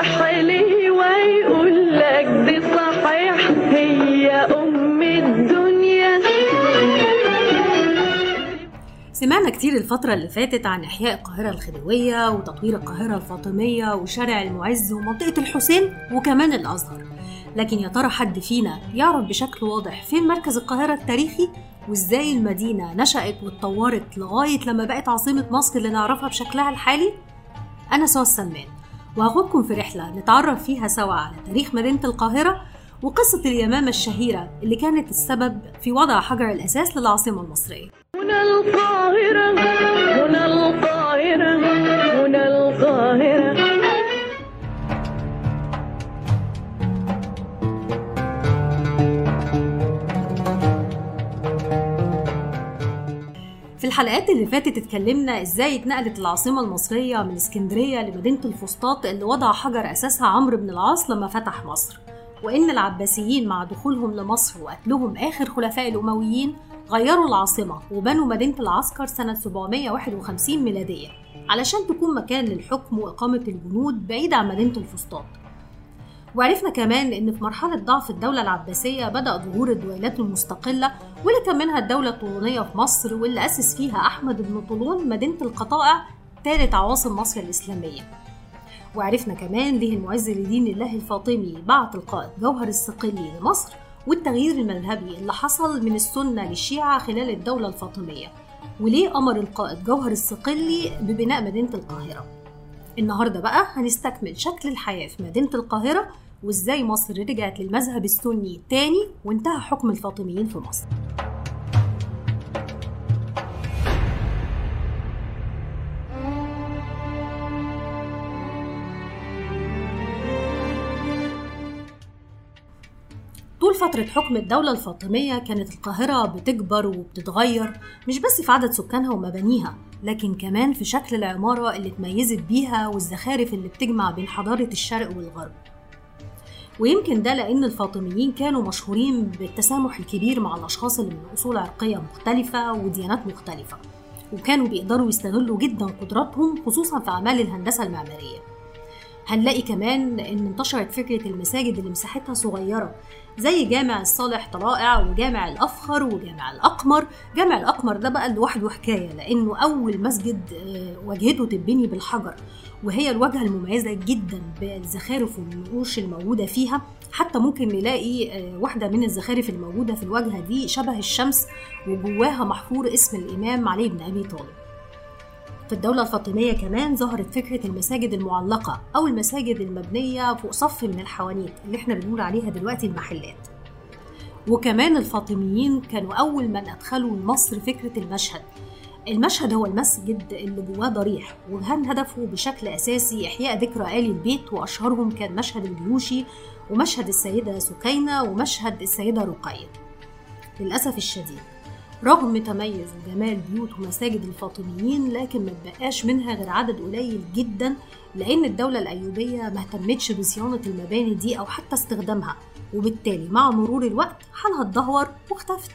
حلي ويقول لك دي صحيح هي أم الدنيا سمعنا كتير الفترة اللي فاتت عن إحياء القاهرة الخديوية وتطوير القاهرة الفاطمية وشارع المعز ومنطقة الحسين وكمان الأزهر لكن يا ترى حد فينا يعرف بشكل واضح فين مركز القاهرة التاريخي وإزاي المدينة نشأت واتطورت لغاية لما بقت عاصمة مصر اللي نعرفها بشكلها الحالي؟ أنا سوى السمان وهاخدكم في رحلة نتعرف فيها سوا على تاريخ مدينة القاهرة وقصة اليمامة الشهيرة اللي كانت السبب في وضع حجر الأساس للعاصمة المصرية هنا القاهرة هنا القاهرة هنا القاهرة في الحلقات اللي فاتت اتكلمنا ازاي اتنقلت العاصمة المصرية من اسكندرية لمدينة الفسطاط اللي وضع حجر أساسها عمرو بن العاص لما فتح مصر وإن العباسيين مع دخولهم لمصر وقتلهم آخر خلفاء الأمويين غيروا العاصمة وبنوا مدينة العسكر سنة 751 ميلادية علشان تكون مكان للحكم وإقامة الجنود بعيد عن مدينة الفسطاط وعرفنا كمان ان في مرحله ضعف الدوله العباسيه بدا ظهور الدولات المستقله واللي كان منها الدوله الطولونيه في مصر واللي اسس فيها احمد بن طولون مدينه القطائع ثالث عواصم مصر الاسلاميه وعرفنا كمان ليه المعز لدين الله الفاطمي بعت القائد جوهر الصقلي لمصر والتغيير المذهبي اللي حصل من السنه للشيعه خلال الدوله الفاطميه وليه امر القائد جوهر الصقلي ببناء مدينه القاهره النهارده بقى هنستكمل شكل الحياه في مدينه القاهره وازاي مصر رجعت للمذهب السني تاني وانتهى حكم الفاطميين في مصر طول فترة حكم الدولة الفاطمية كانت القاهرة بتكبر وبتتغير مش بس في عدد سكانها ومبانيها لكن كمان في شكل العمارة اللي اتميزت بيها والزخارف اللي بتجمع بين حضارة الشرق والغرب ويمكن ده لأن الفاطميين كانوا مشهورين بالتسامح الكبير مع الأشخاص اللي من أصول عرقية مختلفة وديانات مختلفة وكانوا بيقدروا يستغلوا جدا قدراتهم خصوصا في أعمال الهندسة المعمارية هنلاقي كمان ان انتشرت فكره المساجد اللي مساحتها صغيره زي جامع الصالح طلائع وجامع الافخر وجامع الاقمر جامع الاقمر ده بقى لوحده حكايه لانه اول مسجد واجهته تتبني بالحجر وهي الواجهه المميزه جدا بالزخارف والنقوش الموجوده فيها حتى ممكن نلاقي واحده من الزخارف الموجوده في الواجهه دي شبه الشمس وجواها محفور اسم الامام علي بن ابي طالب في الدولة الفاطمية كمان ظهرت فكرة المساجد المعلقة أو المساجد المبنية فوق صف من الحوانيت اللي احنا بنقول عليها دلوقتي المحلات وكمان الفاطميين كانوا أول من أدخلوا لمصر فكرة المشهد المشهد هو المسجد اللي جواه ضريح وكان هدفه بشكل أساسي إحياء ذكرى آل البيت وأشهرهم كان مشهد الجيوشي ومشهد السيدة سكينة ومشهد السيدة رقية للأسف الشديد رغم تميز وجمال بيوت ومساجد الفاطميين لكن ما بقاش منها غير عدد قليل جدا لأن الدولة الأيوبية ما اهتمتش بصيانة المباني دي أو حتى استخدامها وبالتالي مع مرور الوقت حالها اتدهور واختفت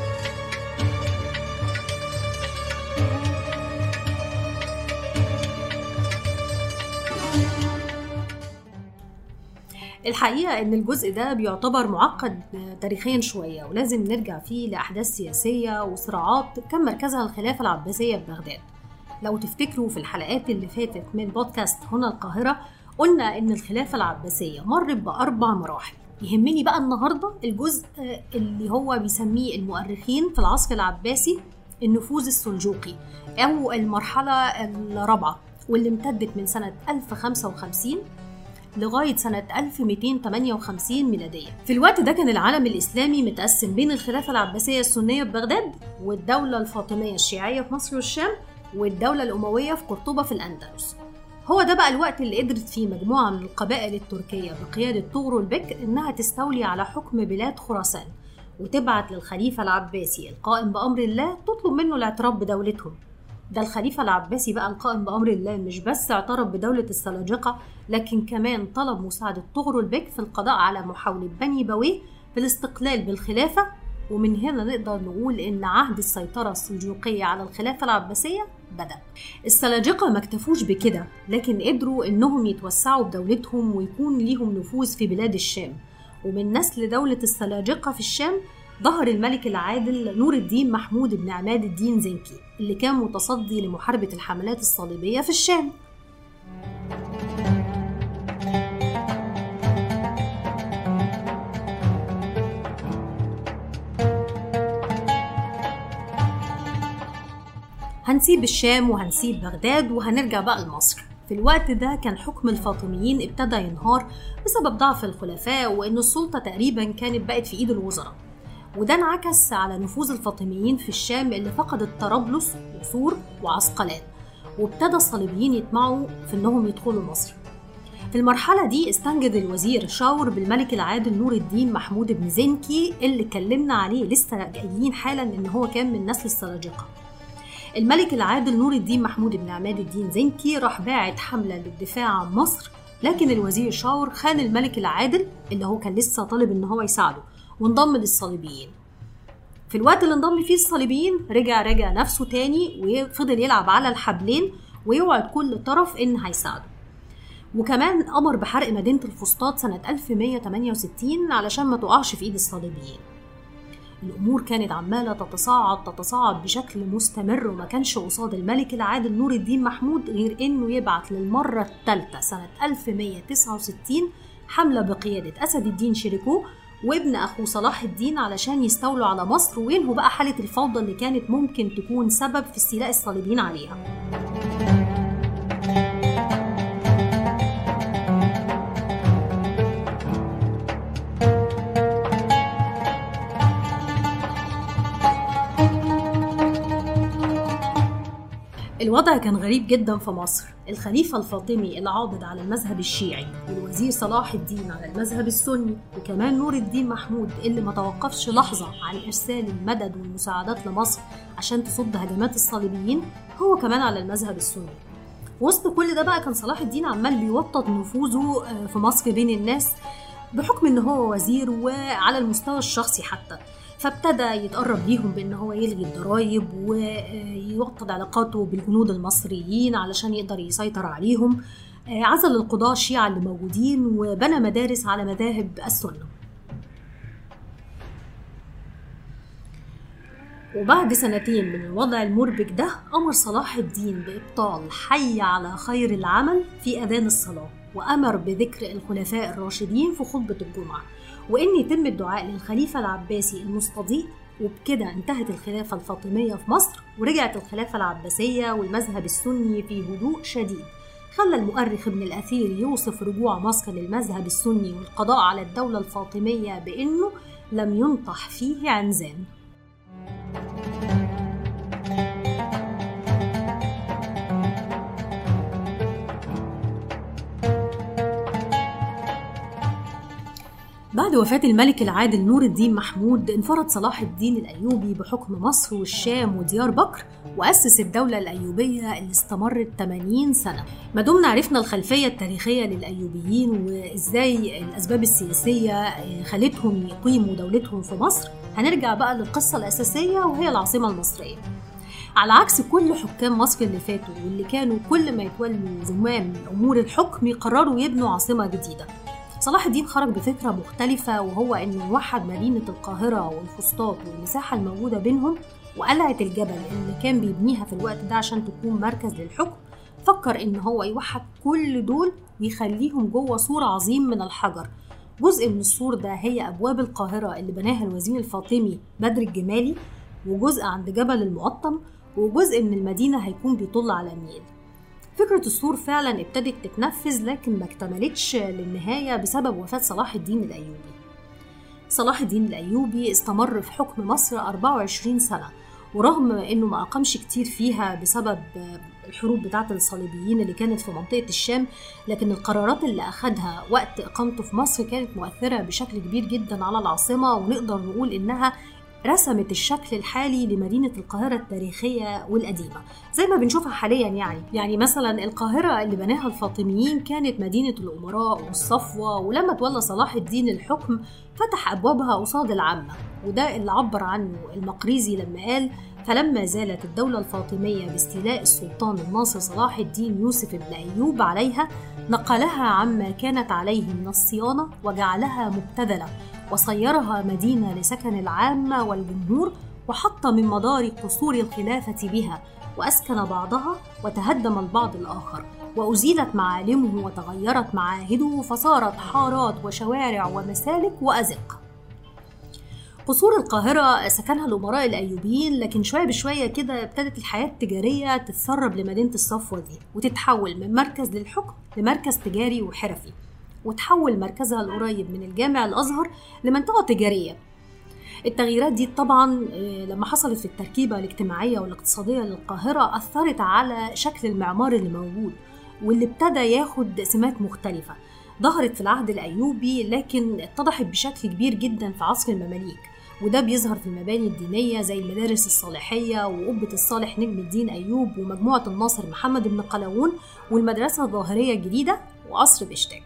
الحقيقة إن الجزء ده بيعتبر معقد تاريخيا شوية ولازم نرجع فيه لأحداث سياسية وصراعات كان مركزها الخلافة العباسية ببغداد لو تفتكروا في الحلقات اللي فاتت من بودكاست هنا القاهرة قلنا إن الخلافة العباسية مرت بأربع مراحل يهمني بقى النهاردة الجزء اللي هو بيسميه المؤرخين في العصر العباسي النفوذ السلجوقي أو المرحلة الرابعة واللي امتدت من سنة 1055 لغاية سنة 1258 ميلادية في الوقت ده كان العالم الإسلامي متقسم بين الخلافة العباسية السنية ببغداد والدولة الفاطمية الشيعية في مصر والشام والدولة الأموية في قرطبة في الأندلس هو ده بقى الوقت اللي قدرت فيه مجموعة من القبائل التركية بقيادة طغرل بك إنها تستولي على حكم بلاد خراسان وتبعت للخليفة العباسي القائم بأمر الله تطلب منه الاعتراف بدولتهم ده الخليفة العباسي بقى القائم بأمر الله مش بس اعترف بدولة السلاجقة لكن كمان طلب مساعدة طغرل بك في القضاء على محاولة بني بويه بالاستقلال بالخلافة ومن هنا نقدر نقول إن عهد السيطرة السلجوقية على الخلافة العباسية بدأ السلاجقة ما اكتفوش بكده لكن قدروا إنهم يتوسعوا بدولتهم ويكون ليهم نفوذ في بلاد الشام ومن نسل دولة السلاجقة في الشام ظهر الملك العادل نور الدين محمود بن عماد الدين زنكي اللي كان متصدي لمحاربة الحملات الصليبية في الشام هنسيب الشام وهنسيب بغداد وهنرجع بقى لمصر في الوقت ده كان حكم الفاطميين ابتدى ينهار بسبب ضعف الخلفاء وإن السلطة تقريبا كانت بقت في إيد الوزراء وده انعكس على نفوذ الفاطميين في الشام اللي فقدت طرابلس وصور وعسقلان وابتدى الصليبيين يطمعوا في انهم يدخلوا مصر في المرحلة دي استنجد الوزير شاور بالملك العادل نور الدين محمود بن زنكي اللي اتكلمنا عليه لسه جايين حالا ان هو كان من نسل السلاجقة الملك العادل نور الدين محمود بن عماد الدين زنكي راح باعت حملة للدفاع عن مصر لكن الوزير شاور خان الملك العادل اللي هو كان لسه طالب ان هو يساعده وانضم للصليبيين في الوقت اللي انضم فيه الصليبيين رجع رجع نفسه تاني وفضل يلعب على الحبلين ويوعد كل طرف ان هيساعده وكمان امر بحرق مدينه الفسطاط سنه 1168 علشان ما تقعش في ايد الصليبيين الامور كانت عماله تتصاعد تتصاعد بشكل مستمر وما كانش قصاد الملك العادل نور الدين محمود غير انه يبعت للمره الثالثه سنه 1169 حمله بقياده اسد الدين شيريكو وابن اخوه صلاح الدين علشان يستولوا على مصر وينهوا بقى حاله الفوضى اللي كانت ممكن تكون سبب في استيلاء الصليبيين عليها الوضع كان غريب جدا في مصر الخليفة الفاطمي العاضد على المذهب الشيعي والوزير صلاح الدين على المذهب السني وكمان نور الدين محمود اللي ما توقفش لحظة عن إرسال المدد والمساعدات لمصر عشان تصد هجمات الصليبيين هو كمان على المذهب السني وسط كل ده بقى كان صلاح الدين عمال بيوطد نفوذه في مصر بين الناس بحكم ان هو وزير وعلى المستوى الشخصي حتى فابتدى يتقرب ليهم بان هو يلغي الضرايب ويوطد علاقاته بالجنود المصريين علشان يقدر يسيطر عليهم عزل القضاة الشيعة اللي موجودين وبنى مدارس على مذاهب السنة وبعد سنتين من الوضع المربك ده أمر صلاح الدين بإبطال حي على خير العمل في أذان الصلاة وأمر بذكر الخلفاء الراشدين في خطبة الجمعة وإن يتم الدعاء للخليفة العباسي المستضيء وبكده انتهت الخلافة الفاطمية في مصر ورجعت الخلافة العباسية والمذهب السني في هدوء شديد خلى المؤرخ ابن الأثير يوصف رجوع مصر للمذهب السني والقضاء على الدولة الفاطمية بأنه لم ينطح فيه عنزان بعد وفاة الملك العادل نور الدين محمود انفرد صلاح الدين الأيوبي بحكم مصر والشام وديار بكر وأسس الدولة الأيوبية اللي استمرت 80 سنة ما دمنا عرفنا الخلفية التاريخية للأيوبيين وإزاي الأسباب السياسية خلتهم يقيموا دولتهم في مصر هنرجع بقى للقصة الأساسية وهي العاصمة المصرية على عكس كل حكام مصر اللي فاتوا واللي كانوا كل ما يتولوا زمام أمور الحكم يقرروا يبنوا عاصمة جديدة صلاح الدين خرج بفكرة مختلفة وهو إنه يوحد مدينة القاهرة والفسطاط والمساحة الموجودة بينهم وقلعة الجبل اللي كان بيبنيها في الوقت ده عشان تكون مركز للحكم فكر إن هو يوحد كل دول ويخليهم جوه سور عظيم من الحجر جزء من السور ده هي أبواب القاهرة اللي بناها الوزير الفاطمي بدر الجمالي وجزء عند جبل المقطم وجزء من المدينة هيكون بيطل على النيل فكرة السور فعلا ابتدت تتنفذ لكن ما اكتملتش للنهاية بسبب وفاة صلاح الدين الأيوبي صلاح الدين الأيوبي استمر في حكم مصر 24 سنة ورغم انه ما اقامش كتير فيها بسبب الحروب بتاعه الصليبيين اللي كانت في منطقه الشام لكن القرارات اللي اخدها وقت اقامته في مصر كانت مؤثره بشكل كبير جدا على العاصمه ونقدر نقول انها رسمت الشكل الحالي لمدينة القاهرة التاريخية والقديمة زي ما بنشوفها حاليا يعني يعني مثلا القاهرة اللي بناها الفاطميين كانت مدينة الأمراء والصفوة ولما تولى صلاح الدين الحكم فتح أبوابها قصاد العامة وده اللي عبر عنه المقريزي لما قال فلما زالت الدولة الفاطمية باستيلاء السلطان الناصر صلاح الدين يوسف بن أيوب عليها نقلها عما كانت عليه من الصيانة وجعلها مبتذلة وصيرها مدينة لسكن العامة والجمهور وحط من مدار قصور الخلافة بها وأسكن بعضها وتهدم البعض الآخر وأزيلت معالمه وتغيرت معاهده فصارت حارات وشوارع ومسالك وأزق قصور القاهرة سكنها الأمراء الأيوبيين لكن شوية بشوية كده ابتدت الحياة التجارية تتسرب لمدينة الصفوة دي وتتحول من مركز للحكم لمركز تجاري وحرفي وتحول مركزها القريب من الجامع الأزهر لمنطقة تجارية التغييرات دي طبعا آه، لما حصلت في التركيبة الاجتماعية والاقتصادية للقاهرة أثرت على شكل المعمار اللي موجود واللي ابتدى ياخد سمات مختلفة ظهرت في العهد الأيوبي لكن اتضحت بشكل كبير جدا في عصر المماليك وده بيظهر في المباني الدينية زي المدارس الصالحية وقبة الصالح نجم الدين أيوب ومجموعة الناصر محمد بن قلاوون والمدرسة الظاهرية الجديدة وقصر بشتاك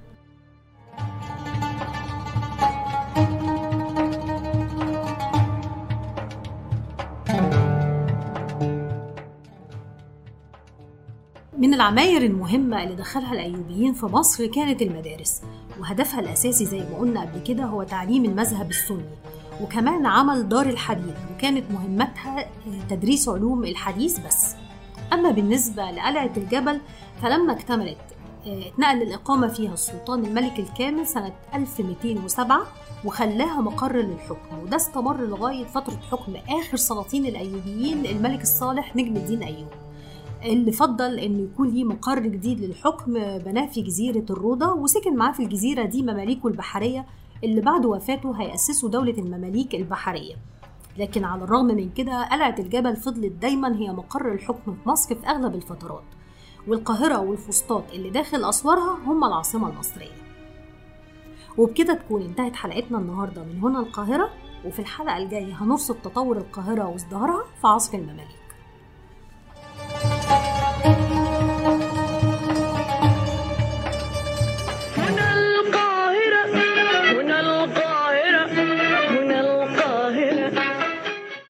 من العماير المهمة اللي دخلها الأيوبيين في مصر كانت المدارس وهدفها الأساسي زي ما قلنا قبل كده هو تعليم المذهب السني وكمان عمل دار الحديث وكانت مهمتها تدريس علوم الحديث بس أما بالنسبة لقلعة الجبل فلما اكتملت اتنقل للإقامة فيها السلطان الملك الكامل سنة 1207 وخلاها مقر للحكم وده استمر لغاية فترة حكم آخر سلاطين الأيوبيين الملك الصالح نجم الدين أيوب اللي فضل انه يكون ليه مقر جديد للحكم بناه في جزيرة الروضة وسكن معاه في الجزيرة دي مماليكه البحرية اللي بعد وفاته هيأسسوا دولة المماليك البحرية لكن على الرغم من كده قلعة الجبل فضلت دايما هي مقر الحكم في مصر في أغلب الفترات والقاهرة والفسطاط اللي داخل أسوارها هم العاصمة المصرية وبكده تكون انتهت حلقتنا النهاردة من هنا القاهرة وفي الحلقة الجاية هنرصد تطور القاهرة وازدهارها في عصر المماليك